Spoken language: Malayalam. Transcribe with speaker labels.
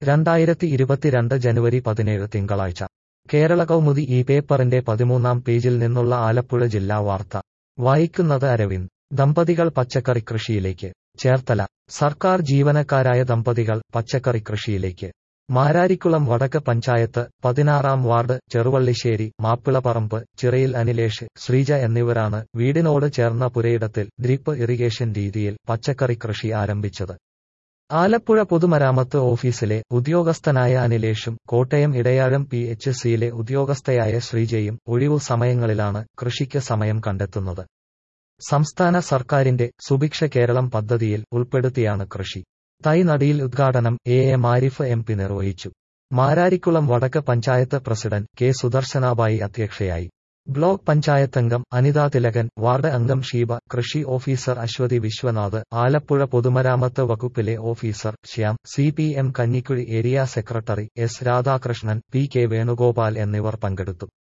Speaker 1: രണ്ടായിരത്തി ഇരുപത്തിരണ്ട് ജനുവരി പതിനേഴ് തിങ്കളാഴ്ച കേരള കൗമുദി ഈ പേപ്പറിന്റെ പതിമൂന്നാം പേജിൽ നിന്നുള്ള ആലപ്പുഴ ജില്ലാ വാർത്ത വായിക്കുന്നത് അരവിന്ദ് ദമ്പതികൾ പച്ചക്കറി കൃഷിയിലേക്ക് ചേർത്തല സർക്കാർ ജീവനക്കാരായ ദമ്പതികൾ പച്ചക്കറി കൃഷിയിലേക്ക് മാരാരിക്കുളം വടക്ക് പഞ്ചായത്ത് പതിനാറാം വാർഡ് ചെറുവള്ളിശ്ശേരി മാപ്പിളപ്പറമ്പ് ചിറയിൽ അനിലേഷ് ശ്രീജ എന്നിവരാണ് വീടിനോട് ചേർന്ന പുരയിടത്തിൽ ഡ്രിപ്പ് ഇറിഗേഷൻ രീതിയിൽ പച്ചക്കറി കൃഷി ആരംഭിച്ചത് ആലപ്പുഴ പൊതുമരാമത്ത് ഓഫീസിലെ ഉദ്യോഗസ്ഥനായ അനിലേഷും കോട്ടയം ഇടയാഴം പി എച്ച് സിയിലെ ഉദ്യോഗസ്ഥയായ ശ്രീജയും ഒഴിവു സമയങ്ങളിലാണ് കൃഷിക്ക് സമയം കണ്ടെത്തുന്നത് സംസ്ഥാന സർക്കാരിന്റെ സുഭിക്ഷ കേരളം പദ്ധതിയിൽ ഉൾപ്പെടുത്തിയാണ് കൃഷി തൈ നടിയിൽ ഉദ്ഘാടനം A A Marif M P നിർവഹിച്ചു മാരാരിക്കുളം വടക്ക് പഞ്ചായത്ത് പ്രസിഡന്റ് കെ സുദർശനാബായി അധ്യക്ഷയായി ബ്ലോക്ക് പഞ്ചായത്തംഗം അനിതാ തിലകൻ വാർഡ് അംഗം ഷീബ കൃഷി ഓഫീസർ അശ്വതി വിശ്വനാഥ് ആലപ്പുഴ പൊതുമരാമത്ത് വകുപ്പിലെ officer Shyam C P M Kanjikuzhi area secretary S Radhakrishnan P K Venugopal എന്നിവർ പങ്കെടുത്തു